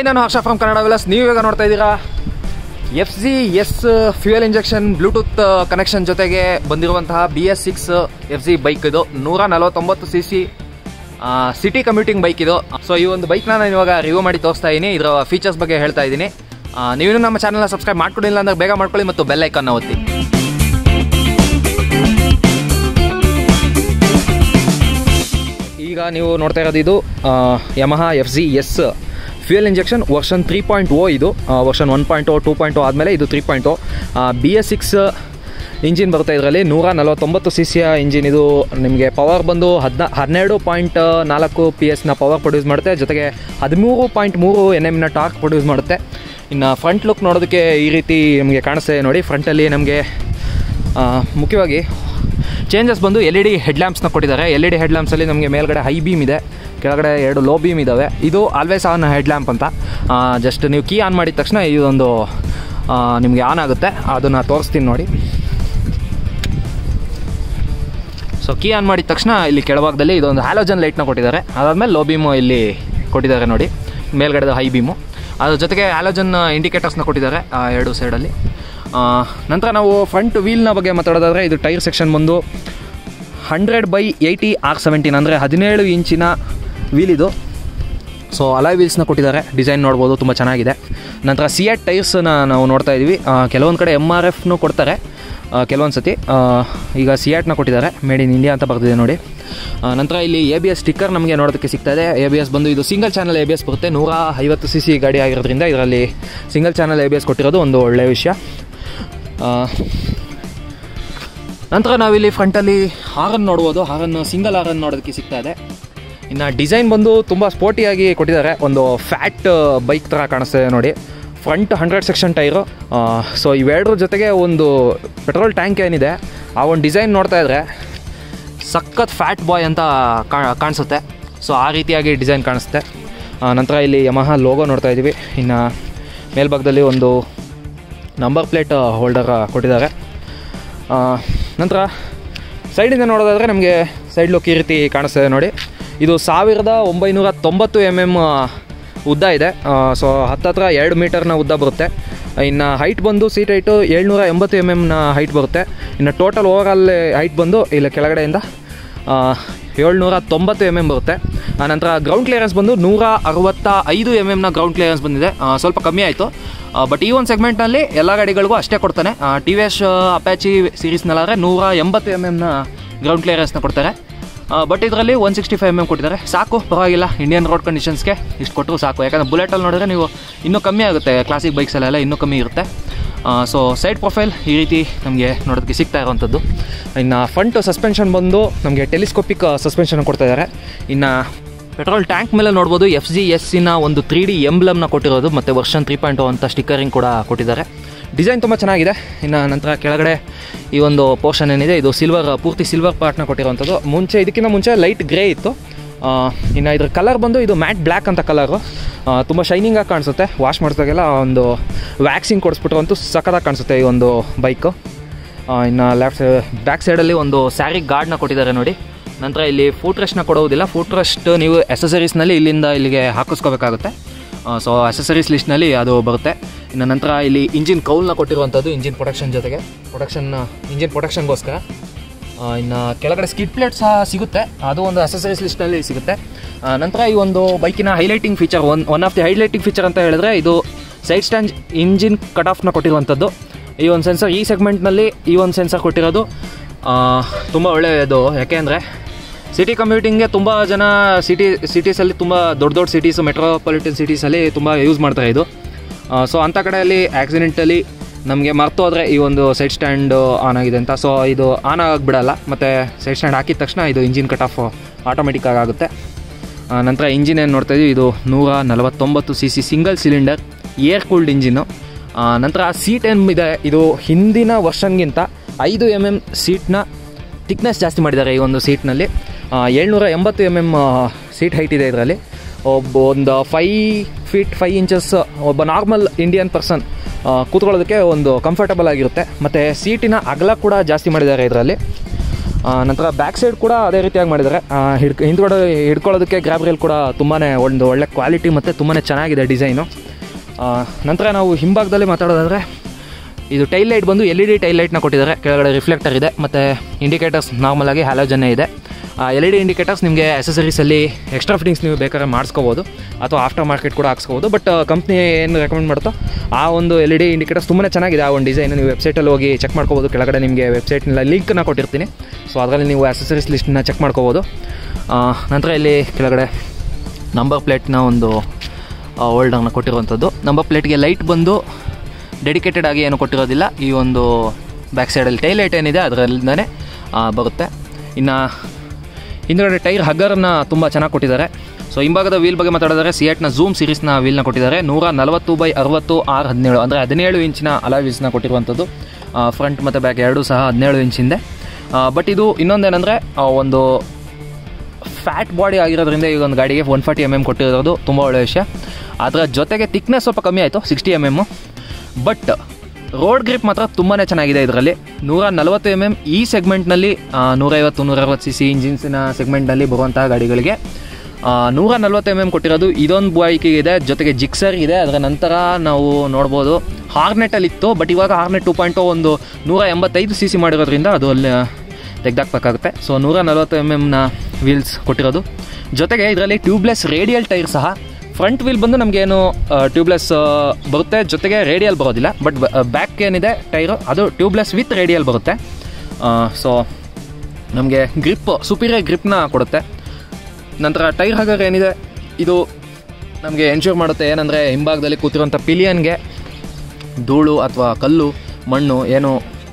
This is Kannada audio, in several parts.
ನಾನು ಹರ್ಷ ಫ್ರಮ್ ಕನ್ನಡ ವಿಲಾಸ್ ನೀವು ಇವಾಗ ನೋಡ್ತಾ ಇದ್ದೀರಾ F G S fuel injection Bluetooth connection ಜೊತೆಗೆ ಬಂದಿರುವಂತಹ B S six F G bike ಇದು ನೂರ ನಲವತ್ತೊಂಬತ್ತು C C city commuting bike ಇದು ಸೊ ಈ ಒಂದು ಬೈಕ್ನ ನಾನು ಇವಾಗ ರಿವ್ಯೂ ಮಾಡಿ ತೋರಿಸ್ತಾ ಇದ್ದೀನಿ ಇದರ ಫೀಚರ್ಸ್ ಬಗ್ಗೆ ಹೇಳ್ತಾ ಇದ್ದೀನಿ ನೀವೇನು ನಮ್ಮ ಚಾನಲ್ನ ಸಬ್ಸ್ಕ್ರೈಬ್ ಮಾಡ್ಕೊಂಡಿಲ್ಲ ಅಂದ್ರೆ ಬೇಗ ಮಾಡ್ಕೊಳ್ಳಿ ಮತ್ತು ಬೆಲ್ ಐಕನ್ನ ಒತ್ತಿ ಈಗ ನೀವು ನೋಡ್ತಾ ಇರೋದು ಇದು Yamaha F G S fuel injection version three point O ಇದು version one point O two point O ಆದಮೇಲೆ ಇದು three point O B S six engine ಬರುತ್ತೆ ಇದರಲ್ಲಿ ನೂರ ನಲವತ್ತೊಂಬತ್ತು ಸಿ ಸಿಯ ಇಂಜಿನ್ ಇದು ನಿಮಗೆ ಪವರ್ ಬಂದು ಹದಿನ ಹನ್ನೆರಡು ಪಾಯಿಂಟ್ ನಾಲ್ಕು ಪಿ ಎಸ್ನ ಪವರ್ ಪ್ರೊಡ್ಯೂಸ್ ಮಾಡುತ್ತೆ ಜೊತೆಗೆ ಹದಿಮೂರು ಪಾಯಿಂಟ್ ಮೂರು ಎನ್ ಎಮ್ನ ಟಾರ್ಕ್ ಪ್ರೊಡ್ಯೂಸ್ ಮಾಡುತ್ತೆ ಇನ್ನು ಫ್ರಂಟ್ ಲುಕ್ ನೋಡೋದಕ್ಕೆ ಈ ರೀತಿ ನಮಗೆ ಕಾಣಿಸ್ತದೆ ನೋಡಿ ಫ್ರಂಟಲ್ಲಿ ನಮಗೆ ಮುಖ್ಯವಾಗಿ ಚೇಂಜಸ್ ಬಂದು ಎಲ್ ಇ ಡಿ ಹೆಡ್ಲ್ಯಾಂಪ್ಸ್ನ ಕೊಟ್ಟಿದ್ದಾರೆ ಎಲ್ ಇ ಡಿ ಹೆಡ್ಲ್ಯಾಂಪ್ಸಲ್ಲಿ ನಮಗೆ ಮೇಲ್ಗಡೆ ಹೈ ಬೀಮ್ ಇದೆ ಕೆಳಗಡೆ ಎರಡು ಲೋ ಬೀಮ್ ಇದ್ದಾವೆ ಇದು ಆಲ್ವೇಸ್ ಆನ್ ಹೆಡ್ಲ್ಯಾಂಪ್ ಅಂತ ಜಸ್ಟ್ ನೀವು ಕೀ ಆನ್ ಮಾಡಿದ ತಕ್ಷಣ ಇದೊಂದು ನಿಮಗೆ ಆನ್ ಆಗುತ್ತೆ ಅದನ್ನು ತೋರಿಸ್ತೀನಿ ನೋಡಿ ಸೊ ಕೀ ಆನ್ ಮಾಡಿದ ತಕ್ಷಣ ಇಲ್ಲಿ ಕೆಳಭಾಗದಲ್ಲಿ ಇದೊಂದು ಹ್ಯಾಲೋಜನ್ ಲೈಟ್ನ ಕೊಟ್ಟಿದ್ದಾರೆ ಅದಾದಮೇಲೆ ಲೋ ಬೀಮು ಇಲ್ಲಿ ಕೊಟ್ಟಿದ್ದಾರೆ ನೋಡಿ ಮೇಲ್ಗಡೆದ ಹೈ ಬೀಮು ಅದ್ರ ಜೊತೆಗೆ ಹ್ಯಾಲೋಜನ್ ಇಂಡಿಕೇಟರ್ಸ್ನ ಕೊಟ್ಟಿದ್ದಾರೆ ಆ ಎರಡು ಸೈಡಲ್ಲಿ ನಂತರ ನಾವು ಫ್ರಂಟ್ ವೀಲ್ನ ಬಗ್ಗೆ ಮಾತಾಡೋದಾದರೆ ಇದು ಟೈರ್ ಸೆಕ್ಷನ್ ಬಂದು hundred by eighty R seventeen ಅಂದರೆ ಹದಿನೇಳು ಇಂಚಿನ ವೀಲ್ ಇದು ಸೊ ಅಲಾಯ್ ವೀಲ್ಸ್ನ ಕೊಟ್ಟಿದ್ದಾರೆ ಡಿಸೈನ್ ನೋಡ್ಬೋದು ತುಂಬ ಚೆನ್ನಾಗಿದೆ ನಂತರ ಸಿ ಎಟ್ ಟೈರ್ಸನ್ನ ನಾವು ನೋಡ್ತಾ ಇದ್ದೀವಿ ಕೆಲವೊಂದು ಕಡೆ ಎಮ್ ಆರ್ ಎಫ್ನು ಕೊಡ್ತಾರೆ ಕೆಲವೊಂದು ಸತಿ ಈಗ ಸಿ ಆಟ್ನ ಕೊಟ್ಟಿದ್ದಾರೆ ಮೇಡ್ ಇನ್ ಇಂಡಿಯಾ ಅಂತ ಬರ್ತಿದೆ ನೋಡಿ ನಂತರ ಇಲ್ಲಿ ಎ ಬಿ ಎಸ್ ಸ್ಟಿಕ್ಕರ್ ನಮಗೆ ನೋಡೋದಕ್ಕೆ ಸಿಗ್ತಾ ಇದೆ ಎ ಬಿ ಎಸ್ ಬಂದು ಇದು single channel A B S ಬರುತ್ತೆ ನೂರ ಐವತ್ತು ಸಿ ಸಿ ಗಾಡಿ ಆಗಿರೋದ್ರಿಂದ ಇದರಲ್ಲಿ single channel A B S ಕೊಟ್ಟಿರೋದು ಒಂದು ಒಳ್ಳೆಯ ವಿಷಯ ನಂತರ ನಾವಿಲ್ಲಿ ಫ್ರಂಟಲ್ಲಿ ಹಾರನ್ ನೋಡ್ಬೋದು ಹಾರನ್ ಸಿಂಗಲ್ ಹಾರನ್ ನೋಡೋದಕ್ಕೆ ಸಿಗ್ತಾ ಇದೆ ಇನ್ನು ಡಿಸೈನ್ ಬಂದು ತುಂಬ ಸ್ಪೋರ್ಟಿಯಾಗಿ ಕೊಟ್ಟಿದ್ದಾರೆ ಒಂದು ಫ್ಯಾಟ್ ಬೈಕ್ ಥರ ಕಾಣಿಸ್ತದೆ ನೋಡಿ front hundred section tyre so ಇವೆರಡರ ಜೊತೆಗೆ ಒಂದು ಪೆಟ್ರೋಲ್ ಟ್ಯಾಂಕ್ ಏನಿದೆ ಆ ಒಂದು ಡಿಸೈನ್ ನೋಡ್ತಾ ಇದ್ರೆ ಸಖತ್ ಫ್ಯಾಟ್ ಬಾಯ್ ಅಂತ ಕಾಣಿಸುತ್ತೆ ಸೊ ಆ ರೀತಿಯಾಗಿ ಡಿಸೈನ್ ಕಾಣಿಸುತ್ತೆ ನಂತರ ಇಲ್ಲಿ ಯಮಹ ಲೋಗೋ ನೋಡ್ತಾ ಇದ್ದೀವಿ ಇನ್ನು ಮೇಲ್ಭಾಗದಲ್ಲಿ ಒಂದು ನಂಬರ್ ಪ್ಲೇಟ್ ಹೋಲ್ಡರ್ ಕೊಟ್ಟಿದ್ದಾರೆ ನಂತರ ಸೈಡಿಂದ ನೋಡೋದಾದರೆ ನಮಗೆ ಸೈಡ್ ಲುಕ್ ಈ ರೀತಿ ಕಾಣಿಸ್ತದೆ ನೋಡಿ ಇದು ಸಾವಿರದ ಒಂಬೈನೂರ ತೊಂಬತ್ತು ಎಮ್ ಎಮ್ ಉದ್ದ ಇದೆ ಸೊ ಹತ್ತತ್ರ ಎರಡು ಮೀಟರ್ನ ಉದ್ದ ಬರುತ್ತೆ ಇನ್ನು ಹೈಟ್ ಬಂದು ಸೀಟ್ ಹೈಟು ಏಳ್ನೂರ ಎಂಬತ್ತು ಎಮ್ ಎಮ್ನ ಹೈಟ್ ಬರುತ್ತೆ ಇನ್ನು ಟೋಟಲ್ ಓವರಾಲ್ ಹೈಟ್ ಬಂದು ಇಲ್ಲಿ ಕೆಳಗಡೆಯಿಂದ ಏಳ್ನೂರ ತೊಂಬತ್ತು ಎಮ್ ಎಮ್ ಬರುತ್ತೆ ನಂತರ ಗ್ರೌಂಡ್ ಕ್ಲಿಯರೆನ್ಸ್ ಬಂದು ನೂರ ಅರವತ್ತ ಐದು ಎಮ್ ಎಮ್ನ ಗ್ರೌಂಡ್ ಕ್ಲಿಯರೆನ್ಸ್ ಬಂದಿದೆ ಸ್ವಲ್ಪ ಕಮ್ಮಿ ಆಯಿತು ಬಟ್ ಈ ಒಂದು ಸೆಗ್ಮೆಂಟ್ನಲ್ಲಿ ಎಲ್ಲ ಗಾಡಿಗಳಿಗೂ ಅಷ್ಟೇ ಕೊಡ್ತಾನೆ ಟಿ ವಿ ಎಸ್ ಅಪ್ಯಾಚಿ ಸೀರೀಸ್ನಲ್ಲಾದರೆ ನೂರ ಎಂಬತ್ತು ಎಮ್ ಎಮ್ನ ಗ್ರೌಂಡ್ ಕ್ಲಿಯರೆನ್ಸ್ನ ಕೊಡ್ತಾರೆ ಬಟ್ ಇದರಲ್ಲಿ one sixty five M M ಕೊಟ್ಟಿದ್ದಾರೆ ಸಾಕು ಪರವಾಗಿಲ್ಲ ಇಂಡಿಯನ್ ರೋಡ್ ಕಂಡೀಷನ್ಸ್ಗೆ ಇಷ್ಟು ಕೊಟ್ಟರು ಸಾಕು ಯಾಕಂದರೆ ಬುಲೆಟಲ್ಲಿ ನೋಡಿದ್ರೆ ನೀವು ಇನ್ನೂ ಕಮ್ಮಿ ಆಗುತ್ತೆ ಕ್ಲಾಸಿಕ್ ಬೈಕ್ಸಲ್ಲೆಲ್ಲ ಇನ್ನೂ ಕಮ್ಮಿ ಇರುತ್ತೆ ಸೊ ಸೈಡ್ ಪ್ರೊಫೈಲ್ ಈ ರೀತಿ ನಮಗೆ ನೋಡೋದಕ್ಕೆ ಸಿಗ್ತಾ ಇರುವಂಥದ್ದು ಇನ್ನು ಫ್ರಂಟ್ ಸಸ್ಪೆನ್ಷನ್ ಬಂದು ನಮಗೆ ಟೆಲಿಸ್ಕೋಪಿಕ್ ಸಸ್ಪೆನ್ಷನ್ ಕೊಡ್ತಾ ಇದ್ದಾರೆ ಇನ್ನು ಪೆಟ್ರೋಲ್ ಟ್ಯಾಂಕ್ ಮೇಲೆ ನೋಡ್ಬೋದು ಎಫ್ ಜಿ ಎಸ್ಸಿನ ಒಂದು ತ್ರೀ ಡಿ ಎಂಬ್ಲಮ್ನ ಕೊಟ್ಟಿರೋದು ಮತ್ತು ವರ್ಷನ್ ತ್ರೀ ಪಾಯಿಂಟ್ ಅಂತ ಸ್ಟಿಕ್ಕರಿಂಗ್ ಕೂಡ ಕೊಟ್ಟಿದ್ದಾರೆ ಡಿಸೈನ್ ತುಂಬ ಚೆನ್ನಾಗಿದೆ ಇನ್ನು ನಂತರ ಕೆಳಗಡೆ ಈ ಒಂದು ಪೋರ್ಷನ್ ಏನಿದೆ ಇದು ಸಿಲ್ವರ್ ಪೂರ್ತಿ ಸಿಲ್ವರ್ ಪಾರ್ಟ್ನ ಕೊಟ್ಟಿರುವಂಥದ್ದು ಮುಂಚೆ ಇದಕ್ಕಿಂತ ಮುಂಚೆ ಲೈಟ್ ಗ್ರೇ ಇತ್ತು ಇನ್ನು ಇದ್ರ ಕಲರ್ ಬಂದು ಇದು ಮ್ಯಾಟ್ ಬ್ಲ್ಯಾಕ್ ಅಂತ ಕಲರು ತುಂಬ ಶೈನಿಂಗಾಗಿ ಕಾಣಿಸುತ್ತೆ ವಾಶ್ ಮಾಡಿದಾಗೆಲ್ಲ ಒಂದು ವ್ಯಾಕ್ಸಿಂಗ್ ಕೊಡಿಸ್ಬಿಟ್ರು ಅಂತೂ ಸಖತ್ತಾಗಿ ಕಾಣಿಸುತ್ತೆ ಈ ಒಂದು ಬೈಕು ಇನ್ನು ಲೆಫ್ಟ್ ಬ್ಯಾಕ್ ಸೈಡಲ್ಲಿ ಒಂದು ಸ್ಯಾರಿ ಗಾರ್ಡ್ನ ಕೊಟ್ಟಿದ್ದಾರೆ ನೋಡಿ ನಂತರ ಇಲ್ಲಿ ಫೂಟ್ ರೆಸ್ಟ್ನ ಕೊಡೋದಿಲ್ಲ ಫೂಟ್ ರೆಸ್ಟ್ ನೀವು ಎಸಸರೀಸ್ನಲ್ಲಿ ಇಲ್ಲಿಂದ ಇಲ್ಲಿಗೆ ಹಾಕಿಸ್ಕೋಬೇಕಾಗುತ್ತೆ ಸೊ ಅಸೆಸರೀಸ್ ಲಿಸ್ಟ್ನಲ್ಲಿ ಅದು ಬರುತ್ತೆ ಇನ್ನು ನಂತರ ಇಲ್ಲಿ ಇಂಜಿನ್ ಕೌಲ್ನ ಕೊಟ್ಟಿರುವಂಥದ್ದು ಇಂಜಿನ್ ಪ್ರೊಟೆಕ್ಷನ್ ಜೊತೆಗೆ ಪ್ರೊಟೆಕ್ಷನ್ ಇಂಜಿನ್ ಪ್ರೊಟೆಕ್ಷನ್ಗೋಸ್ಕರ ಇನ್ನು ಕೆಳಗಡೆ ಸ್ಕಿಡ್ ಪ್ಲೇಟ್ ಸಹ ಸಿಗುತ್ತೆ ಅದು ಒಂದು ಅಸೆಸರೀಸ್ ಲಿಸ್ಟ್ನಲ್ಲಿ ಸಿಗುತ್ತೆ ನಂತರ ಈ ಒಂದು ಬೈಕಿನ highlighting feature one one of the highlighting feature ಅಂತ ಹೇಳಿದ್ರೆ ಇದು ಸೈಡ್ ಸ್ಟ್ಯಾಂಡ್ ಇಂಜಿನ್ ಕಟ್ ಆಫ್ನ ಕೊಟ್ಟಿರುವಂಥದ್ದು ಈ ಒಂದು ಸೆನ್ಸರ್ ಈ ಸೆಗ್ಮೆಂಟ್ನಲ್ಲಿ ಈ ಒಂದು ಸೆನ್ಸರ್ ಕೊಟ್ಟಿರೋದು ತುಂಬ ಒಳ್ಳೆಯದು ಯಾಕೆ ಅಂದರೆ ಸಿಟಿ ಕಮ್ಯೂಟಿಂಗ್ಗೆ ತುಂಬ ಜನ ಸಿಟಿ ಸಿಟೀಸಲ್ಲಿ ತುಂಬ ದೊಡ್ಡ ದೊಡ್ಡ ಸಿಟೀಸು ಮೆಟ್ರೋಪಾಲಿಟನ್ ಸಿಟೀಸಲ್ಲಿ ತುಂಬ ಯೂಸ್ ಮಾಡ್ತಾರೆ ಇದು ಸೊ ಅಂಥ ಕಡೆಯಲ್ಲಿ ಆಕ್ಸಿಡೆಂಟಲ್ಲಿ ನಮಗೆ ಮರ್ತು ಹೋದರೆ ಈ ಒಂದು ಸೈಡ್ ಸ್ಟ್ಯಾಂಡ್ ಆನ್ ಆಗಿದೆ ಅಂತ ಸೊ ಇದು ಆನ್ ಆಗಿಬಿಡಲ್ಲ ಮತ್ತು ಸೈಡ್ ಸ್ಟ್ಯಾಂಡ್ ಹಾಕಿದ ತಕ್ಷಣ ಇದು ಇಂಜಿನ್ ಕಟ್ ಆಫ್ ಆಟೋಮೆಟಿಕ್ಕಾಗಿ ಆಗುತ್ತೆ ನಂತರ ಇಂಜಿನ್ ಏನು ನೋಡ್ತಾ ಇದೀವಿ ಇದು ನೂರ ನಲವತ್ತೊಂಬತ್ತು C C single cylinder air cooled engine ನಂತರ ಸೀಟ್ ಏನು ಇದೆ ಇದು ಹಿಂದಿನ ವರ್ಷನ್ಗಿಂತ ಐದು ಎಮ್ ಎಮ್ ಸೀಟ್ನ ಥಿಕ್ನೆಸ್ ಜಾಸ್ತಿ ಮಾಡಿದ್ದಾರೆ ಈ ಒಂದು ಸೀಟ್ನಲ್ಲಿ ಏಳ್ನೂರ ಎಂಬತ್ತು ಎಮ್ ಎಮ್ ಸೀಟ್ ಹೈಟ್ ಇದೆ ಇದರಲ್ಲಿ ಒಬ್ಬ ಒಂದು ಫೈ ಫೀಟ್ ಫೈ ಇಂಚಸ್ ಒಬ್ಬ ನಾರ್ಮಲ್ ಇಂಡಿಯನ್ ಪರ್ಸನ್ ಕೂತ್ಕೊಳ್ಳೋದಕ್ಕೆ ಒಂದು ಕಂಫರ್ಟಬಲ್ ಆಗಿರುತ್ತೆ ಮತ್ತು ಸೀಟಿನ ಅಗಲ ಕೂಡ ಜಾಸ್ತಿ ಮಾಡಿದ್ದಾರೆ ಇದರಲ್ಲಿ ಆ, ನಂತರ ಬ್ಯಾಕ್ ಸೈಡ್ ಕೂಡ ಅದೇ ರೀತಿಯಾಗಿ ಮಾಡಿದ್ದಾರೆ ಆ, ಹಿಡ್ಕ ಹಿಂದ್ಗಡೆ ಹಿಡ್ಕೊಳ್ಳೋದಕ್ಕೆ ಗ್ರ್ಯಾಬ್ ರೇಲ್ ಕೂಡ ತುಂಬಾ ಒಂದು ಒಳ್ಳೆ ಕ್ವಾಲಿಟಿ ಮತ್ತು ತುಂಬಾ ಚೆನ್ನಾಗಿದೆ ಡಿಸೈನು ನಂತರ ನಾವು ಹಿಂಭಾಗದಲ್ಲಿ ಮಾತಾಡೋದಾದರೆ ಇದು ಟೈಲ್ ಲೈಟ್ ಬಂದು ಎಲ್ ಇ ಡಿ ಟೈಲ್ ಲೈಟ್ನ ಕೊಟ್ಟಿದ್ದಾರೆ ಕೆಳಗಡೆ ರಿಫ್ಲೆಕ್ಟರ್ ಇದೆ ಮತ್ತು ಇಂಡಿಕೇಟರ್ಸ್ ನಾರ್ಮಲಾಗಿ ಹ್ಯಾಲೋಜನ್ನೇ ಇದೆ ಎಲ್ ಇ ಡಿ ಇಂಡಿಕೇಟರ್ಸ್ ನಿಮಗೆ ಅಸೆಸರೀಸಲ್ಲಿ ಎಕ್ಸ್ಟ್ರಾ ಫಿಟ್ಟಿಂಗ್ಸ್ ನೀವು ಬೇಕಾದ್ರೆ ಮಾಡಿಸ್ಕೋಬೋದು ಅಥವಾ ಆಫ್ಟರ್ ಮಾರ್ಕೆಟ್ ಕೂಡ ಹಾಕ್ಸ್ಕೋಬೋದು ಬಟ್ ಕಂಪ್ನಿ ಏನು ರೆಕಮೆಂಡ್ ಮಾಡುತ್ತೋ ಆ ಒಂದು ಎಲ್ ಇ ಡಿ ಇಂಡಿಕೇಟರ್ಸ್ ತುಂಬಾ ಚೆನ್ನಾಗಿದೆ ಆ ಒಂದು ಡಿಸೈನ್ ನೀವು ವೆಬ್ಸೈಟಲ್ಲಿ ಹೋಗಿ ಚೆಕ್ ಮಾಡ್ಕೋಬೋದು ಕೆಳಗಡೆ ನಿಮಗೆ ವೆಬ್ಸೈಟ್ನ ಲಿಂಕ್ನ ಕೊಟ್ಟಿರ್ತೀನಿ ಸೊ ಅದರಲ್ಲಿ ನೀವು ಅಸೆಸರೀಸ್ ಲಿಸ್ಟನ್ನ ಚೆಕ್ ಮಾಡ್ಕೋಬೋದು ಆ, ನಂತರ ಇಲ್ಲಿ ಕೆಳಗಡೆ ನಂಬರ್ ಪ್ಲೇಟ್ನ ಒಂದು ಹೋಲ್ಡರ್ನ ಕೊಟ್ಟಿರುವಂಥದ್ದು ನಂಬರ್ ಪ್ಲೇಟ್ಗೆ ಲೈಟ್ ಬಂದು ಡೆಡಿಕೇಟೆಡ್ ಆಗಿ ಏನು ಕೊಟ್ಟಿರೋದಿಲ್ಲ ಈ ಒಂದು ಬ್ಯಾಕ್ ಸೈಡಲ್ಲಿ ಟೈಲ್ ಲೈಟ್ ಏನಿದೆ ಅದರಲ್ಲಿಂದನೇ ಬರುತ್ತೆ ಇನ್ನು ಹಿಂದ್ಗಡೆ ಟೈರ್ ಹಗ್ಗರನ್ನು ತುಂಬ ಚೆನ್ನಾಗಿ ಕೊಟ್ಟಿದ್ದಾರೆ ಸೊ ಹಿಂಭಾಗದ ವೀಲ್ ಬಗ್ಗೆ ಮಾತಾಡಿದರೆ ಸಿಯಟ್ನ ಝೂಮ್ ಸೀರೀಸ್ನ ವೀಲ್ನ ಕೊಟ್ಟಿದ್ದಾರೆ ನೂರ ನಲವತ್ತು ಬೈ ಅರವತ್ತು ಆರು ಹದಿನೇಳು ಅಂದರೆ ಹದಿನೇಳು ಇಂಚಿನ ಅಲಾ ವೀಲ್ಸ್ನ ಕೊಟ್ಟಿರುವಂಥದ್ದು ಫ್ರಂಟ್ ಮತ್ತು ಬ್ಯಾಕ್ ಎರಡೂ ಸಹ ಹದಿನೇಳು ಇಂಚಿಂದೆ ಬಟ್ ಇದು ಇನ್ನೊಂದೇನೆಂದರೆ ಒಂದು ಫ್ಯಾಟ್ ಬಾಡಿ ಆಗಿರೋದ್ರಿಂದ ಈಗ ಒಂದು ಗಾಡಿಗೆ ಒನ್ ಫಾರ್ಟಿ ಎಮ್ ಎಮ್ ಕೊಟ್ಟಿರೋದು ತುಂಬ ಒಳ್ಳೆಯ ವಿಷಯ ಅದರ ಜೊತೆಗೆ ತಿಕ್ನೆಸ್ ಸ್ವಲ್ಪ ಕಮ್ಮಿ ಆಯಿತು sixty M M but road grip ಮಾತ್ರ ತುಂಬಾ ಚೆನ್ನಾಗಿದೆ ಇದರಲ್ಲಿ ನೂರ ನಲವತ್ತು ಎಮ್ ಎಮ್ ಈ ಸೆಗ್ಮೆಂಟ್ನಲ್ಲಿ ನೂರೈವತ್ತು ನೂರೈವತ್ತು ಸಿ ಸಿ ಇಂಜಿನ್ಸಿನ ಸೆಗ್ಮೆಂಟ್ನಲ್ಲಿ ಬರುವಂತಹ ಗಾಡಿಗಳಿಗೆ ಆ, ನೂರ ನಲ್ವತ್ತು ಎಮ್ ಎಮ್ ಕೊಟ್ಟಿರೋದು ಇದೊಂದು ಬೈಕಿಗೆ ಇದೆ ಜೊತೆಗೆ ಜಿಕ್ಸರ್ ಇದೆ ಅದರ ನಂತರ ನಾವು ನೋಡ್ಬೋದು ಹಾರ್ನೆಟಲ್ಲಿ ಇತ್ತು ಬಟ್ ಇವಾಗ ಹಾರ್ನೆಟ್ ಟು ಪಾಯಿಂಟು ಒಂದು ನೂರ ಎಂಬತ್ತೈದು ಸಿ ಸಿ ಮಾಡಿರೋದ್ರಿಂದ ಅದು ಅಲ್ಲಿ ತೆಗೆದಾಕ್ಬೇಕಾಗುತ್ತೆ ಸೊ ನೂರ ನಲವತ್ತು ಎಮ್ ಎಮ್ನ ವೀಲ್ಸ್ ಕೊಟ್ಟಿರೋದು ಜೊತೆಗೆ ಇದರಲ್ಲಿ ಟ್ಯೂಬ್ಲೆಸ್ ರೇಡಿಯಲ್ ಟೈರ್ ಸಹ ಫ್ರಂಟ್ ವೀಲ್ ಬಂದು ನಮಗೇನು ಟ್ಯೂಬ್ಲೆಸ್ ಬರುತ್ತೆ ಜೊತೆಗೆ ರೇಡಿಯಲ್ ಬರೋದಿಲ್ಲ ಬಟ್ ಬ್ಯಾಕ್ ಏನಿದೆ ಟೈರು ಅದು ಟ್ಯೂಬ್ಲೆಸ್ ವಿತ್ ರೇಡಿಯಲ್ ಬರುತ್ತೆ ಸೊ ನಮಗೆ ಗ್ರಿಪ್ ಸುಪೀರಿಯರ್ ಗ್ರಿಪ್ನ ಕೊಡುತ್ತೆ ನಂತರ ಟೈರ್ ಹಗರ್ ಏನಿದೆ ಇದು ನಮಗೆ ಎನ್ಶೂರ್ ಮಾಡುತ್ತೆ ಏನಂದರೆ ಹಿಂಭಾಗದಲ್ಲಿ ಕೂತಿರುವಂಥ ಪಿಲಿಯನ್ಗೆ ಧೂಳು ಅಥವಾ ಕಲ್ಲು ಮಣ್ಣು ಏನು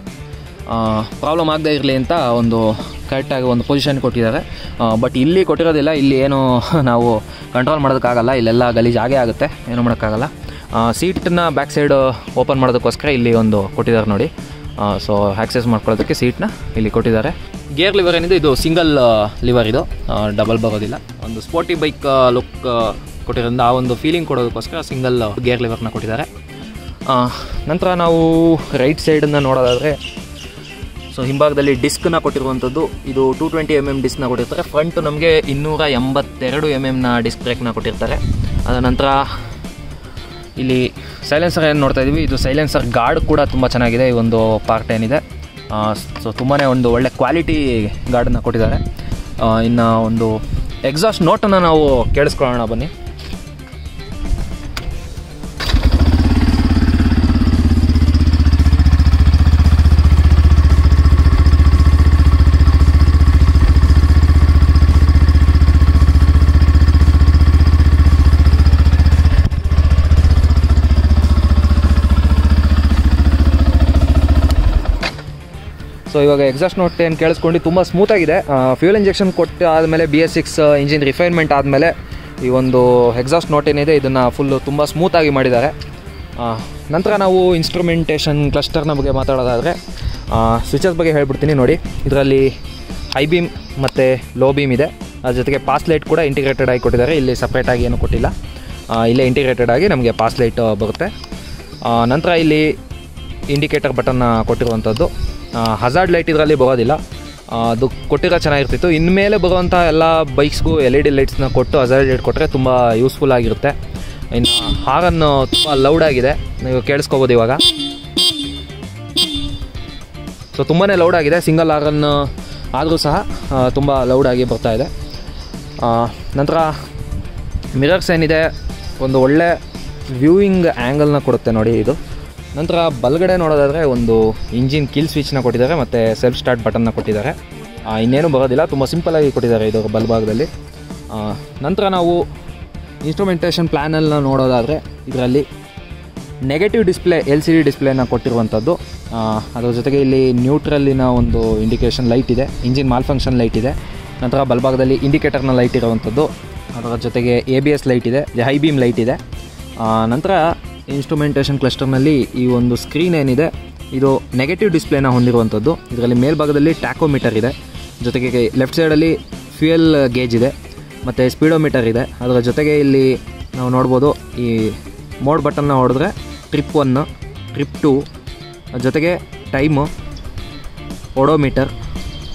ಪ್ರಾಬ್ಲಮ್ ಆಗದೆ ಇರಲಿ ಅಂತ ಒಂದು ಕರೆಕ್ಟಾಗಿ ಒಂದು ಪೊಸಿಷನ್ ಕೊಟ್ಟಿದ್ದಾರೆ ಬಟ್ ಇಲ್ಲಿ ಕೊಟ್ಟಿರೋದಿಲ್ಲ ಇಲ್ಲಿ ಏನು ನಾವು ಕಂಟ್ರೋಲ್ ಮಾಡೋದಕ್ಕಾಗಲ್ಲ ಇಲ್ಲೆಲ್ಲ ಗಲೀಜು ಆಗೇ ಆಗುತ್ತೆ ಏನು ಮಾಡೋಕ್ಕಾಗಲ್ಲ ಸೀಟನ್ನ ಬ್ಯಾಕ್ ಸೈಡ್ ಓಪನ್ ಮಾಡೋದಕ್ಕೋಸ್ಕರ ಇಲ್ಲಿ ಒಂದು ಕೊಟ್ಟಿದ್ದಾರೆ ನೋಡಿ ಸೊ ಆಕ್ಸೆಸ್ ಮಾಡ್ಕೊಳ್ಳೋದಕ್ಕೆ ಸೀಟ್ನ ಇಲ್ಲಿ ಕೊಟ್ಟಿದ್ದಾರೆ ಗೇರ್ ಲಿವರ್ ಏನಿದೆ ಇದು ಸಿಂಗಲ್ ಲಿವರ್ ಇದು ಡಬಲ್ ಬರೋದಿಲ್ಲ ಒಂದು ಸ್ಪೋರ್ಟಿ ಬೈಕ್ ಲುಕ್ ಕೊಟ್ಟಿರೋದ್ರಿಂದ ಆ ಒಂದು ಫೀಲಿಂಗ್ ಕೊಡೋದಕ್ಕೋಸ್ಕರ ಸಿಂಗಲ್ ಗೇರ್ ಲಿವರ್ನ ಕೊಟ್ಟಿದ್ದಾರೆ ಆ, ನಂತರ ನಾವು ರೈಟ್ ಸೈಡನ್ನು ನೋಡೋದಾದರೆ ಸೊ ಹಿಂಭಾಗದಲ್ಲಿ ಡಿಸ್ಕ್ನ ಕೊಟ್ಟಿರುವಂಥದ್ದು ಇದು ಟೂ ಟ್ವೆಂಟಿ ಎಮ್ ಎಮ್ ಡಿಸ್ಕ್ನ ಕೊಟ್ಟಿರ್ತಾರೆ ಫ್ರಂಟ್ ನಮಗೆ ಇನ್ನೂರ ಎಂಬತ್ತೆರಡು ಎಮ್ ಎಮ್ನ ಡಿಸ್ಕ್ ಬ್ರೇಕ್ನ ಕೊಟ್ಟಿರ್ತಾರೆ ಅದ ನಂತರ ಇಲ್ಲಿ ಸೈಲೆನ್ಸರ್ ಏನು ನೋಡ್ತಾ ಇದ್ದೀವಿ ಇದು ಸೈಲೆನ್ಸರ್ ಗಾರ್ಡ್ ಕೂಡ ತುಂಬ ಚೆನ್ನಾಗಿದೆ ಈ ಒಂದು ಪಾರ್ಟ್ ಏನಿದೆ ಸೊ ತುಂಬಾ ಒಂದು ಒಳ್ಳೆ ಕ್ವಾಲಿಟಿ ಗಾರ್ಡನ್ನ ಕೊಟ್ಟಿದ್ದಾರೆ ಇನ್ನು ಒಂದು ಎಕ್ಸಾಸ್ಟ್ ನೋಟನ್ನು ನಾವು ಕೇಳಿಸ್ಕೊಳ್ಳೋಣ ಬನ್ನಿ ಸೊ ಇವಾಗ ಎಕ್ಸಾಸ್ಟ್ ನೋಟ್ ಏನು ಕೇಳಿಸ್ಕೊಂಡು ತುಂಬ ಸ್ಮೂತಾಗಿದೆ ಫ್ಯೂಲ್ ಇಂಜೆಕ್ಷನ್ ಕೊಟ್ಟು ಆದಮೇಲೆ B S six engine refinement ಆದಮೇಲೆ ಈ ಒಂದು ಎಕ್ಸಾಸ್ಟ್ ನೋಟ್ ಏನಿದೆ ಇದನ್ನು ಫುಲ್ಲು ತುಂಬ ಸ್ಮೂತಾಗಿ ಮಾಡಿದ್ದಾರೆ ಆ, ನಂತರ ನಾವು ಇನ್ಸ್ಟ್ರುಮೆಂಟೇಷನ್ ಕ್ಲಸ್ಟರ್ನ ಬಗ್ಗೆ ಮಾತಾಡೋದಾದರೆ ಸ್ವಿಚಸ್ ಬಗ್ಗೆ ಹೇಳ್ಬಿಡ್ತೀನಿ ನೋಡಿ ಇದರಲ್ಲಿ ಹೈ ಬೀಮ್ ಮತ್ತು ಲೋ ಬೀಮ್ ಇದೆ ಅದ್ರ ಜೊತೆಗೆ ಪಾಸ್ ಲೈಟ್ ಕೂಡ ಇಂಟಿಗ್ರೇಟೆಡ್ ಆಗಿ ಕೊಟ್ಟಿದ್ದಾರೆ ಇಲ್ಲಿ ಸಪ್ರೇಟಾಗಿ ಏನೂ ಕೊಟ್ಟಿಲ್ಲ ಆ, ಇಲ್ಲೇ ಇಂಟಿಗ್ರೇಟೆಡ್ ಆಗಿ ನಮಗೆ ಪಾಸ್ ಲೈಟ್ ಬರುತ್ತೆ ಆ, ನಂತರ ಇಲ್ಲಿ ಇಂಡಿಕೇಟರ್ ಬಟನ್ನ ಕೊಟ್ಟಿರುವಂಥದ್ದು ಹಜಾರ್ಡ್ ಲೈಟ್ ಇದರಲ್ಲಿ ಬರೋದಿಲ್ಲ ಆ, ಅದು ಕೊಟ್ಟಿರೋ ಚೆನ್ನಾಗಿರ್ತಿತ್ತು ಇನ್ಮೇಲೆ ಬರುವಂಥ ಎಲ್ಲ ಬೈಕ್ಸ್ಗೂ ಎಲ್ ಇ ಡಿ ಲೈಟ್ಸ್ನ ಕೊಟ್ಟು ಹಜಾರ್ಡ್ ಲೈಟ್ ಕೊಟ್ಟರೆ ತುಂಬ ಯೂಸ್ಫುಲ್ ಆಗಿರುತ್ತೆ ಇನ್ನು ಹಾರನ್ನು ತುಂಬ ಲೌಡ್ ಆಗಿದೆ ನೀವು ಕೇಳಿಸ್ಕೋಬೋದು ಇವಾಗ ಸೊ ತುಂಬಾ ಲೌಡ್ ಆಗಿದೆ ಸಿಂಗಲ್ ಹಾರನ್ನು ಆದರೂ ಸಹ ತುಂಬ ಲೌಡ್ ಆಗಿ ಬರ್ತಾ ಇದೆ ಆ, ನಂತರ ಮಿರರ್ಸ್ ಏನಿದೆ ಒಂದು ಒಳ್ಳೆ ವ್ಯೂಯಿಂಗ್ ಆ್ಯಂಗಲ್ನ ಕೊಡುತ್ತೆ ನೋಡಿ ಇದು ನಂತರ ಬಲಗಡೆ ನೋಡೋದಾದರೆ ಒಂದು ಇಂಜಿನ್ ಕಿಲ್ ಸ್ವಿಚ್ನ ಕೊಟ್ಟಿದ್ದಾರೆ ಮತ್ತು ಸೆಲ್ಫ್ ಸ್ಟಾರ್ಟ್ ಬಟನ್ನ ಕೊಟ್ಟಿದ್ದಾರೆ ಆ, ಇನ್ನೇನು ಬರೋದಿಲ್ಲ ತುಂಬ ಸಿಂಪಲಾಗಿ ಕೊಟ್ಟಿದ್ದಾರೆ ಇದು ಬಲ್ಭಾಗದಲ್ಲಿ ಆ, ನಂತರ ನಾವು ಇನ್ಸ್ಟ್ರುಮೆಂಟೇಷನ್ ಪ್ಲ್ಯಾನಲ್ನ ನೋಡೋದಾದರೆ ಇದರಲ್ಲಿ negative display L C D ಡಿಸ್ಪ್ಲೇನ ಕೊಟ್ಟಿರುವಂಥದ್ದು ಆ, ಅದರ ಜೊತೆಗೆ ಇಲ್ಲಿ ನ್ಯೂಟ್ರಲ್ಲಿನ ಒಂದು ಇಂಡಿಕೇಷನ್ ಲೈಟ್ ಇದೆ ಇಂಜಿನ್ ಮಾಲ್ ಫಂಕ್ಷನ್ ಲೈಟ್ ಇದೆ ನಂತರ ಬಲಭಾಗದಲ್ಲಿ ಇಂಡಿಕೇಟರ್ನ ಲೈಟ್ ಇರುವಂಥದ್ದು ಅದರ ಜೊತೆಗೆ ಎ ಬಿ ಎಸ್ ಲೈಟ್ ಇದೆ ಹೈ ಬೀಮ್ ಲೈಟ್ ಇದೆ ಆ, ನಂತರ ಇನ್ಸ್ಟ್ರುಮೆಂಟೇಷನ್ ಕ್ಲಸ್ಟರ್ನಲ್ಲಿ ಈ ಒಂದು ಸ್ಕ್ರೀನ್ ಏನಿದೆ ಇದು ನೆಗೆಟಿವ್ ಡಿಸ್ಪ್ಲೇನ ಹೊಂದಿರುವಂಥದ್ದು ಇದರಲ್ಲಿ ಮೇಲ್ಭಾಗದಲ್ಲಿ ಟ್ಯಾಕೋಮೀಟರ್ ಇದೆ ಜೊತೆಗೆ ಲೆಫ್ಟ್ ಸೈಡಲ್ಲಿ ಫ್ಯೂಯಲ್ ಗೇಜ್ ಇದೆ ಮತ್ತು ಸ್ಪೀಡೋಮೀಟರ್ ಇದೆ ಅದರ ಜೊತೆಗೆ ಇಲ್ಲಿ ನಾವು ನೋಡ್ಬೋದು ಈ ಮೋಡ್ ಬಟನ್ನ ಹೊಡೆದ್ರೆ ಟ್ರಿಪ್ ಒನ್ ಟ್ರಿಪ್ ಟು ಜೊತೆಗೆ ಟೈಮು ಓಡೋಮೀಟರ್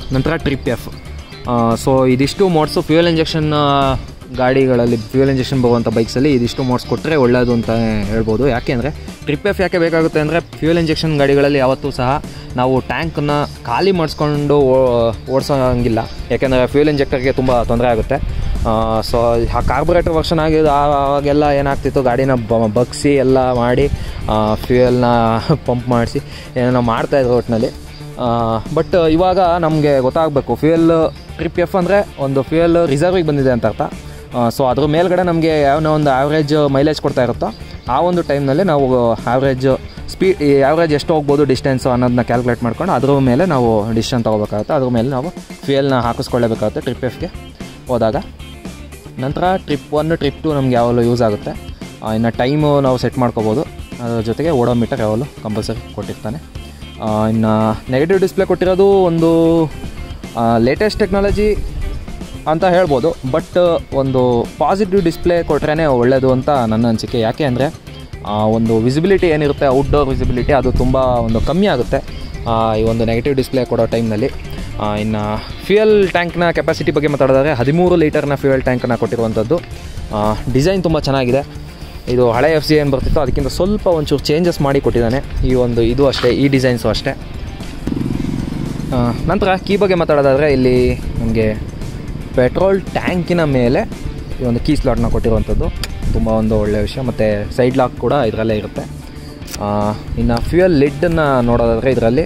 ನಂತರ ಟ್ರಿಪ್ ಎಫ್ ಸೊ ಇದಿಷ್ಟು ಮೋಡ್ಸು ಫ್ಯೂಯಲ್ ಇಂಜೆಕ್ಷನ್ ಗಾಡಿಗಳಲ್ಲಿ ಫ್ಯೂಯಲ್ ಇಂಜೆಕ್ಷನ್ ಬರುವಂಥ ಬೈಕ್ಸಲ್ಲಿ ಇದಿಷ್ಟು ಮೋಡ್ಸ್ ಕೊಟ್ಟರೆ ಒಳ್ಳೆಯದು ಅಂತ ಹೇಳ್ಬೋದು ಯಾಕೆ ಅಂದರೆ ಟ್ರಿಪ್ ಎಫ್ ಯಾಕೆ ಬೇಕಾಗುತ್ತೆ ಅಂದರೆ ಫ್ಯೂಯಲ್ ಇಂಜೆಕ್ಷನ್ ಗಾಡಿಗಳಲ್ಲಿ ಯಾವತ್ತೂ ಸಹ ನಾವು ಟ್ಯಾಂಕನ್ನು ಖಾಲಿ ಮಾಡಿಸ್ಕೊಂಡು ಓಡಿಸೋಂಗಿಲ್ಲ ಯಾಕೆಂದರೆ ಫ್ಯೂಯಲ್ ಇಂಜೆಕ್ಟರ್ಗೆ ತುಂಬ ತೊಂದರೆ ಆಗುತ್ತೆ ಸೊ ಆ ಕಾರ್ಬೊರೇಟರ್ ವರ್ಷನ್ ಆಗಿದ್ದು ಆವಾಗೆಲ್ಲ ಏನಾಗ್ತಿತ್ತು ಗಾಡಿನ ಬಗ್ಸಿ ಎಲ್ಲ ಮಾಡಿ ಫ್ಯೂಯಲ್ನ ಪಂಪ್ ಮಾಡಿಸಿ ಏನೇನೋ ಮಾಡ್ತಾಯಿದ್ರು ಒಟ್ಟಿನಲ್ಲಿ ಬಟ್ ಇವಾಗ ನಮಗೆ ಗೊತ್ತಾಗಬೇಕು ಫ್ಯೂಯಲ್ ಟ್ರಿಪ್ ಎಫ್ ಅಂದರೆ ಒಂದು ಫ್ಯೂಯಲ್ ರಿಸರ್ವಿಗೆ ಬಂದಿದೆ ಅಂತ ಅರ್ಥ ಸೊ ಅದ್ರ ಮೇಲ್ಗಡೆ ನಮಗೆ ಯಾವನೋ ಒಂದು ಆವ್ರೇಜ್ ಮೈಲೇಜ್ ಕೊಡ್ತಾ ಇರುತ್ತೋ ಆ ಒಂದು ಟೈಮ್ನಲ್ಲಿ ನಾವು ಆವ್ರೇಜ್ ಸ್ಪೀಡ್ ಈ ಆವ್ರೇಜ್ ಎಷ್ಟು ಹೋಗ್ಬೋದು ಡಿಸ್ಟೆನ್ಸು ಅನ್ನೋದನ್ನ ಕ್ಯಾಲ್ಕುಲೇಟ್ ಮಾಡ್ಕೊಂಡು ಅದ್ರ ಮೇಲೆ ನಾವು ಡಿಸಿಷನ್ ತೊಗೋಬೇಕಾಗುತ್ತೆ ಅದ್ರ ಮೇಲೆ ನಾವು ಫ್ಯೂಯಲ್ನ ಹಾಕಿಸ್ಕೊಳ್ಳೇಬೇಕಾಗುತ್ತೆ ಟ್ರಿಪ್ ಎಫ್ಗೆ ಹೋದಾಗ ನಂತರ ಟ್ರಿಪ್ ಒನ್ ಟ್ರಿಪ್ ಟು ನಮ್ಗೆ ಯಾವಾಗಲೂ ಯೂಸ್ ಆಗುತ್ತೆ ಆ, ಇನ್ನು ಟೈಮು ನಾವು ಸೆಟ್ ಮಾಡ್ಕೋಬೋದು ಅದ್ರ ಜೊತೆಗೆ ಓಡೋಮೀಟರ್ ಯಾವಾಗಲೂ ಕಂಪಲ್ಸರಿ ಕೊಟ್ಟಿರ್ತಾನೆ ಆ, ಇನ್ನು ನೆಗೆಟಿವ್ ಡಿಸ್ಪ್ಲೇ ಕೊಟ್ಟಿರೋದು ಒಂದು ಲೇಟೆಸ್ಟ್ ಟೆಕ್ನಾಲಜಿ ಅಂತ ಹೇಳ್ಬೋದು ಬಟ್ ಒಂದು ಪಾಸಿಟಿವ್ ಡಿಸ್ಪ್ಲೇ ಕೊಟ್ರೇ ಒಳ್ಳೆಯದು ಅಂತ ನನ್ನ ಅನಿಸಿಕೆ ಯಾಕೆ ಅಂದರೆ ಒಂದು ವಿಸಿಬಿಲಿಟಿ ಏನಿರುತ್ತೆ ಔಟ್ಡೋರ್ ವಿಸಿಬಿಲಿಟಿ ಅದು ತುಂಬ ಒಂದು ಕಮ್ಮಿ ಆಗುತ್ತೆ ಆ, ಈ ಒಂದು ನೆಗೆಟಿವ್ ಡಿಸ್ಪ್ಲೇ ಕೊಡೋ ಟೈಮ್ನಲ್ಲಿ ಇನ್ನು ಫ್ಯೂಯಲ್ ಟ್ಯಾಂಕ್ನ ಕೆಪಾಸಿಟಿ ಬಗ್ಗೆ ಮಾತಾಡಿದ್ರೆ ಹದಿಮೂರು ಲೀಟರ್ನ ಫ್ಯೂಯಲ್ ಟ್ಯಾಂಕನ್ನು ಕೊಟ್ಟಿರುವಂಥದ್ದು ಡಿಸೈನ್ ತುಂಬ ಚೆನ್ನಾಗಿದೆ ಇದು ಹಳೆ ಎಫ್ ಸಿ ಏನು ಬರ್ತಿತ್ತು ಅದಕ್ಕಿಂತ ಸ್ವಲ್ಪ ಒಂಚೂರು ಚೇಂಜಸ್ ಮಾಡಿ ಕೊಟ್ಟಿದ್ದಾನೆ ಈ ಒಂದು ಇದು ಅಷ್ಟೇ ಈ ಡಿಸೈನ್ಸು ಅಷ್ಟೇ ಆ, ನಂತರ ಕೀ ಬಗ್ಗೆ ಮಾತಾಡೋದಾದರೆ ಇಲ್ಲಿ ನಮಗೆ ಪೆಟ್ರೋಲ್ ಟ್ಯಾಂಕಿನ ಮೇಲೆ ಈ ಒಂದು ಕೀ ಸ್ಲಾಟ್ನ ಕೊಟ್ಟಿರುವಂಥದ್ದು ತುಂಬ ಒಂದು ಒಳ್ಳೆಯ ವಿಷಯ ಮತ್ತು ಸೈಡ್ ಲಾಕ್ ಕೂಡ ಇದರಲ್ಲೇ ಇರುತ್ತೆ ಆ, ಇನ್ನು ಫ್ಯೂಯಲ್ ಲಿಡ್ಡನ್ನು ನೋಡೋದಾದರೆ ಇದರಲ್ಲಿ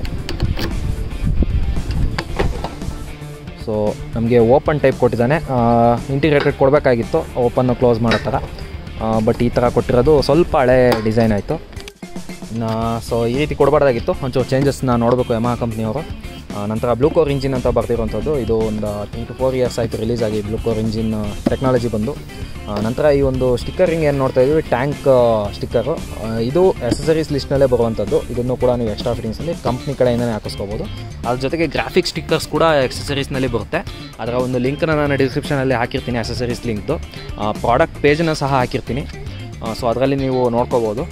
ಸೊ ನಮಗೆ ಓಪನ್ ಟೈಪ್ ಕೊಟ್ಟಿದ್ದಾನೆ ಇಂಟಿಗ್ರೇಟೆಡ್ ಕೊಡಬೇಕಾಗಿತ್ತು ಓಪನ್ನು ಕ್ಲೋಸ್ ಮಾಡೋ ಥರ ಬಟ್ ಈ ಥರ ಕೊಟ್ಟಿರೋದು ಸ್ವಲ್ಪ ಹಳೆ ಡಿಸೈನ್ ಆಯಿತು ಇನ್ನು ಸೊ ಈ ರೀತಿ ಕೊಡಬಾರ್ದಾಗಿತ್ತು ಒಂಚೂರು ಚೇಂಜಸ್ನ ನೋಡಬೇಕು ಯಮಾ ಕಂಪ್ನಿಯವರು ನಂತರ ಬ್ಲೂ ಕೋರ್ ಇಂಜಿನ್ ಅಂತ ಬರ್ತಿರುವಂಥದ್ದು ಇದು ಒಂದು ತ್ರೀ ಟು ಫೋರ್ ಇಯರ್ಸ್ ಆಯಿತು ರಿಲೀಸ್ ಆಗಿ ಬ್ಲೂ ಕೋರ್ ಇಂಜಿನ್ ಟೆಕ್ನಾಲಜಿ ಬಂದು ಆ, ನಂತರ ಈ ಒಂದು ಸ್ಟಿಕ್ಕರಿಂಗ್ ಏನು ನೋಡ್ತಾ ಇದ್ದೀವಿ ಟ್ಯಾಂಕ್ ಸ್ಟಿಕ್ಕರು ಇದು ಎಸಸರೀಸ್ ಲಿಸ್ಟ್ನಲ್ಲೇ ಬರುವಂಥದ್ದು ಇದನ್ನು ಕೂಡ ನೀವು ಎಕ್ಸ್ಟ್ರಾ ಫಿಟ್ಟಿಂಗ್ಸಲ್ಲಿ ಕಂಪ್ನಿ ಕಡೆಯಿಂದನೇ ಹಾಕಿಸ್ಕೋಬೋದು ಅದ್ರ ಜೊತೆಗೆ ಗ್ರಾಫಿಕ್ ಸ್ಟಿಕ್ಕರ್ಸ್ ಕೂಡ ಎಕ್ಸಸರೀಸ್ನಲ್ಲಿ ಬರುತ್ತೆ ಅದರ ಒಂದು ಲಿಂಕ್ನ ನಾನು ಡಿಸ್ಕ್ರಿಪ್ಷನಲ್ಲಿ ಹಾಕಿರ್ತೀನಿ ಎಸಸರೀಸ್ ಲಿಂಕ್ದು ಪ್ರಾಡಕ್ಟ್ ಪೇಜನ್ನು ಸಹ ಹಾಕಿರ್ತೀನಿ ಸೊ ಅದರಲ್ಲಿ ನೀವು ನೋಡ್ಕೋಬೋದು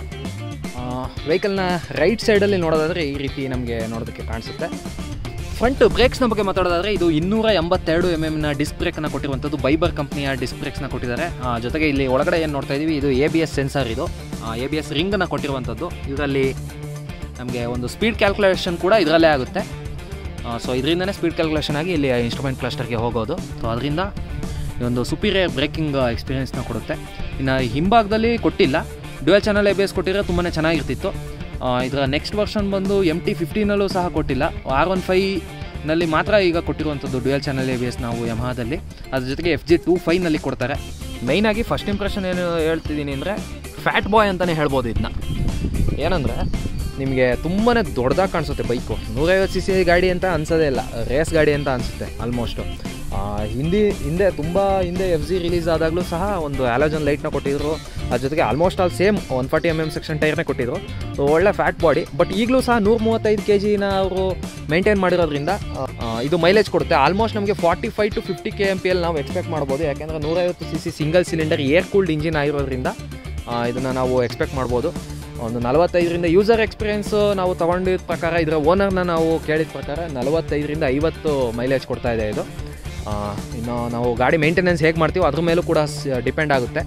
ವೆಹಿಕಲ್ನ ರೈಟ್ ಸೈಡಲ್ಲಿ ನೋಡೋದಾದರೆ ಈ ರೀತಿ ನಮಗೆ ನೋಡೋದಕ್ಕೆ ಕಾಣಿಸುತ್ತೆ ಫ್ರಂಟ್ ಬ್ರೇಕ್ಸ್ನ ಬಗ್ಗೆ ಮಾತಾಡೋದಾದರೆ ಇದು ಇನ್ನೂರ ಎಂಬತ್ತೆರಡು ಎಮ್ ಎಮ್ನ ಡಿಸ್ಕ್ ಬ್ರೇಕನ್ನು ಕೊಟ್ಟಿರುವಂಥದ್ದು ಬೈಬರ್ ಕಂಪ್ನಿಯ ಡಿಸ್ಕ್ ಬ್ರೇಕ್ಸ್ನ ಕೊಟ್ಟಿದ್ದಾರೆ ಆ, ಜೊತೆಗೆ ಇಲ್ಲಿ ಒಳಗಡೆ ಏನು ನೋಡ್ತಾ ಇದ್ದೀವಿ ಇದು ಎ ಬಿ ಎಸ್ ಸೆನ್ಸರ್ ಇದು ಎ ಬಿ ಎಸ್ ರಿಂಗನ್ನು ಕೊಟ್ಟಿರುವಂಥದ್ದು ಇದರಲ್ಲಿ ನಮಗೆ ಒಂದು ಸ್ಪೀಡ್ ಕ್ಯಾಲ್ಕುಲೇಷನ್ ಕೂಡ ಇದರಲ್ಲೇ ಆಗುತ್ತೆ ಸೊ ಇದರಿಂದನೇ ಸ್ಪೀಡ್ ಕ್ಯಾಲ್ಕುಲೇಷನ್ ಆಗಿ ಇಲ್ಲಿ ಇನ್ಸ್ಟ್ರೂಮೆಂಟ್ ಕ್ಲಸ್ಟರ್ಗೆ ಹೋಗೋದು ಸೊ ಅದರಿಂದ ಈ ಒಂದು ಸುಪೀರಿಯರ್ ಬ್ರೇಕಿಂಗ್ ಎಕ್ಸ್ಪೀರಿಯನ್ಸ್ನ ಕೊಡುತ್ತೆ ಇನ್ನು ಹಿಂಭಾಗದಲ್ಲಿ ಕೊಟ್ಟಿಲ್ಲ dual channel A B S ಕೊಟ್ಟಿರೋ ತುಂಬಾ ಚೆನ್ನಾಗಿರ್ತಿತ್ತು ಆ, ಇದರ ನೆಕ್ಸ್ಟ್ ವರ್ಷನ್ ಬಂದು ಎಮ್ ಟಿ ಫಿಫ್ಟೀನಲ್ಲೂ ಸಹ ಕೊಟ್ಟಿಲ್ಲ ಆರ್ ಒನ್ ಫೈನಲ್ಲಿ ಮಾತ್ರ ಈಗ ಕೊಟ್ಟಿರುವಂಥದ್ದು dual channel A B S ನಾವು ಯಮಹಾದಲ್ಲಿ ಅದ್ರ ಜೊತೆಗೆ ಎಫ್ ಜಿ ಟೂ ಫೈನಲ್ಲಿ ಕೊಡ್ತಾರೆ ಮೈನಾಗಿ ಫಸ್ಟ್ ಇಂಪ್ರೆಷನ್ ಏನು ಹೇಳ್ತಿದ್ದೀನಿ ಅಂದರೆ ಫ್ಯಾಟ್ ಬಾಯ್ ಅಂತಲೇ ಹೇಳ್ಬೋದು ಇದನ್ನ ಏನಂದರೆ ನಿಮಗೆ ತುಂಬಾ ದೊಡ್ಡದಾಗಿ ಕಾಣಿಸುತ್ತೆ ಬೈಕು ನೂರೈವತ್ತು ಸಿ ಸಿ ಗಾಡಿ ಅಂತ ಅನ್ಸೋದೇ ಇಲ್ಲ ರೇಸ್ ಗಾಡಿ ಅಂತ ಅನಿಸುತ್ತೆ ಆಲ್ಮೋಸ್ಟು ಹಿಂದಿ ಹಿಂದೆ ತುಂಬ ಹಿಂದೆ ಎಫ್ ಜಿ ರಿಲೀಸ್ ಆದಾಗಲೂ ಸಹ ಒಂದು ಆಲೋಜನ್ ಲೈಟ್ನ ಕೊಟ್ಟಿದ್ರು ಅದ್ರ ಜೊತೆಗೆ almost all same one forty M M section ಟೈರ್ನೇ ಕೊಟ್ಟಿದ್ರು ಸೊ ಒಳ್ಳೆ ಫ್ಯಾಟ್ ಬಾಡಿ ಬಟ್ ಈಗಲೂ ಸಹ ನೂರ ಮೂವತ್ತೈದು ಕೆ ಜಿನ ಅವರು ಮೇಂಟೈನ್ ಮಾಡಿರೋದ್ರಿಂದ ಆ, ಇದು ಮೈಲೇಜ್ ಕೊಡುತ್ತೆ ಆಲ್ಮೋಸ್ಟ್ ನಮಗೆ forty five to fifty K M P L ನಾವು ಎಕ್ಸ್ಪೆಕ್ಟ್ ಮಾಡ್ಬೋದು ಯಾಕೆಂದರೆ ನೂರೈವತ್ತು C C single cylinder air cooled engine ಆಗಿರೋದ್ರಿಂದ ಇದನ್ನು ನಾವು ಎಕ್ಸ್ಪೆಕ್ಟ್ ಮಾಡ್ಬೋದು ಒಂದು ನಲವತ್ತೈದರಿಂದ ಯೂಸರ್ ಎಕ್ಸ್ಪೀರಿಯೆನ್ಸ್ ನಾವು ತೊಗೊಂಡಿದ್ದ ಪ್ರಕಾರ ಇದರ ಓನರ್ನ ನಾವು ಕೇಳಿದ ಪ್ರಕಾರ ನಲವತ್ತೈದರಿಂದ ಐವತ್ತು ಮೈಲೇಜ್ ಕೊಡ್ತಾ ಇದೆ ಇದು ಆ, ಇನ್ನು ನಾವು ಗಾಡಿ ಮೇಂಟೆನೆನ್ಸ್ ಹೇಗೆ ಮಾಡ್ತೀವೋ ಅದ್ರ ಮೇಲೂ ಕೂಡ ಡಿಪೆಂಡ್ ಆಗುತ್ತೆ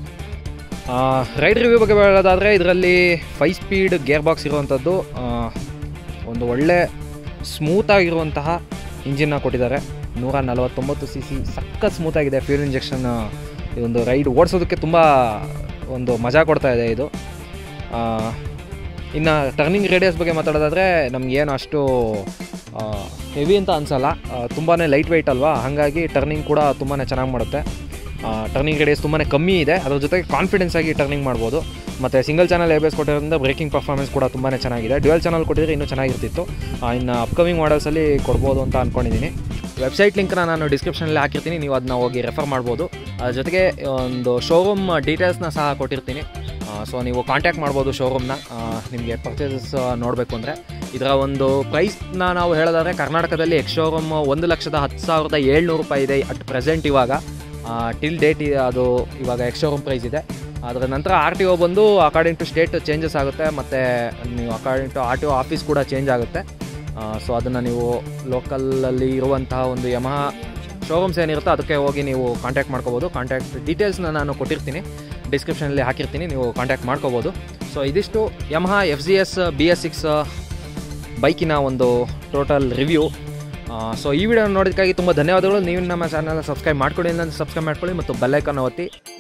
ರೈಡ್ ರಿವ್ಯೂ ಬಗ್ಗೆ ಹೇಳೋದಾದರೆ ಇದರಲ್ಲಿ ಫೈ ಸ್ಪೀಡ್ ಗೇರ್ ಬಾಕ್ಸ್ ಇರುವಂಥದ್ದು ಆ, ಒಂದು ಒಳ್ಳೆ ಸ್ಮೂತಾಗಿರುವಂತಹ ಇಂಜಿನ್ನ ಕೊಟ್ಟಿದ್ದಾರೆ ನೂರ ನಲವತ್ತೊಂಬತ್ತು ಸಿ ಸಿ ಸಖತ್ ಸ್ಮೂತಾಗಿದೆ ಫ್ಯೂಲ್ ಇಂಜೆಕ್ಷನ್ ಈ ಒಂದು ರೈಡ್ ಓಡಿಸೋದಕ್ಕೆ ತುಂಬ ಒಂದು ಮಜಾ ಕೊಡ್ತಾ ಇದೆ ಇದು ಇನ್ನು ಟರ್ನಿಂಗ್ ರೇಡಿಯಸ್ ಬಗ್ಗೆ ಮಾತಾಡೋದಾದರೆ ನಮಗೇನು ಅಷ್ಟು ಹೆವಿ ಅಂತ ಅನಿಸಲ್ಲ ತುಂಬಾ ಲೈಟ್ ವೆಯ್ಟ್ ಅಲ್ವಾ ಹಾಗಾಗಿ ಟರ್ನಿಂಗ್ ಕೂಡ ತುಂಬಾ ಚೆನ್ನಾಗಿ ಮಾಡುತ್ತೆ ಟರ್ನಿಂಗ್ ರೇಡಿಯಸ್ ತುಂಬಾ ಕಮ್ಮಿ ಇದೆ ಅದ್ರ ಜೊತೆಗೆ ಕಾನ್ಫಿಡೆನ್ಸ್ ಆಗಿ ಟರ್ನಿಂಗ್ ಮಾಡ್ಬೋದು ಮತ್ತು ಸಿಂಗಲ್ ಚಾನಲ್ ಎಬೇಸ್ ಕೊಟ್ಟಿರೋದ್ರಿಂದ ಬ್ರೇಕಿಂಗ್ ಪರ್ಫಾರ್ಮೆನ್ಸ್ ಕೂಡ ತುಂಬಾ ಚೆನ್ನಾಗಿದೆ ಡ್ಯುಯಲ್ ಚಾನಲ್ ಕೊಟ್ಟಿದ್ರೆ ಇನ್ನೂ ಚೆನ್ನಾಗಿರ್ತಿತ್ತು ಆ, ಇನ್ನು ಅಪ್ಕಮಿಂಗ್ ಮಾಡಲ್ಸಲ್ಲಿ ಕೊಡ್ಬೋದು ಅಂತ ಅಂದ್ಕೊಂಡಿದ್ದೀನಿ ವೆಬ್ಸೈಟ್ ಲಿಂಕ್ನ ನಾನು ಡಿಸ್ಕ್ರಿಪ್ಷನಲ್ಲಿ ಹಾಕಿರ್ತೀನಿ ನೀವು ಅದನ್ನ ಹೋಗಿ ರೆಫರ್ ಮಾಡ್ಬೋದು ಅದ್ರ ಜೊತೆಗೆ ಒಂದು ಶೋರೂಮ್ ಡೀಟೇಲ್ಸ್ನ ಸಹ ಕೊಟ್ಟಿರ್ತೀನಿ ಸೊ ನೀವು ಕಾಂಟ್ಯಾಕ್ಟ್ ಮಾಡ್ಬೋದು ಶೋರೂಮ್ನ ನಿಮಗೆ ಪರ್ಚೇಸಸ್ ನೋಡಬೇಕು ಅಂದರೆ ಇದರ ಒಂದು ಪ್ರೈಸ್ನ ನಾವು ಹೇಳೋದಾದರೆ ಕರ್ನಾಟಕದಲ್ಲಿ ಎಕ್ಸ್ ಶೋರೂಮ್ ಒಂದು ಲಕ್ಷದ ಹತ್ತು ಸಾವಿರದ ಏಳ್ನೂರು ರೂಪಾಯಿ ಇದೆ ಅಟ್ ಪ್ರೆಸೆಂಟ್ ಇವಾಗ ಟಿಲ್ ಡೇಟ್ ಅದು ಇವಾಗ ಎಕ್ಸ್ ಶೋರೂಮ್ ಪ್ರೈಸ್ ಇದೆ ಅದರ ನಂತರ ಆರ್ ಟಿ ಒ ಬಂದು ಅಕಾರ್ಡಿಂಗ್ ಟು ಸ್ಟೇಟ್ ಚೇಂಜಸ್ ಆಗುತ್ತೆ ಮತ್ತು ನೀವು according to R T O office ಕೂಡ ಚೇಂಜ್ ಆಗುತ್ತೆ ಸೊ ಅದನ್ನು ನೀವು ಲೋಕಲಲ್ಲಿ ಇರುವಂತಹ ಒಂದು ಯಮಹ ಶೋರೂಮ್ಸ್ ಏನಿರುತ್ತೋ ಅದಕ್ಕೆ ಹೋಗಿ ನೀವು ಕಾಂಟ್ಯಾಕ್ಟ್ ಮಾಡ್ಕೋಬೋದು ಕಾಂಟ್ಯಾಕ್ಟ್ ಡೀಟೇಲ್ಸ್ನ ನಾನು ಕೊಟ್ಟಿರ್ತೀನಿ ಡಿಸ್ಕ್ರಿಪ್ಷನಲ್ಲಿ ಹಾಕಿರ್ತೀನಿ ನೀವು ಕಾಂಟ್ಯಾಕ್ಟ್ ಮಾಡ್ಕೋಬೋದು ಸೊ ಇದಿಷ್ಟು Yamaha F G S B S six ಬೈಕಿನ ಒಂದು ಟೋಟಲ್ ರಿವ್ಯೂ ಸೊ ಈ ವಿಡಿಯೋ ನೋಡೋದಕ್ಕಾಗಿ ತುಂಬ ಧನ್ಯವಾದಗಳು ನೀವು ನಮ್ಮ ಚಾನಲ್ ಸಬ್ಸ್ಕ್ರೈಬ್ ಮಾಡ್ಕೊಳ್ಳಿ ಇಲ್ಲ ಸಬ್ಸ್ಕ್ರೈಬ್ ಮಾಡ್ಕೊಳ್ಳಿ ಮತ್ತು ಬೆಲ್ಲೈಕನ್ ಒತ್ತಿ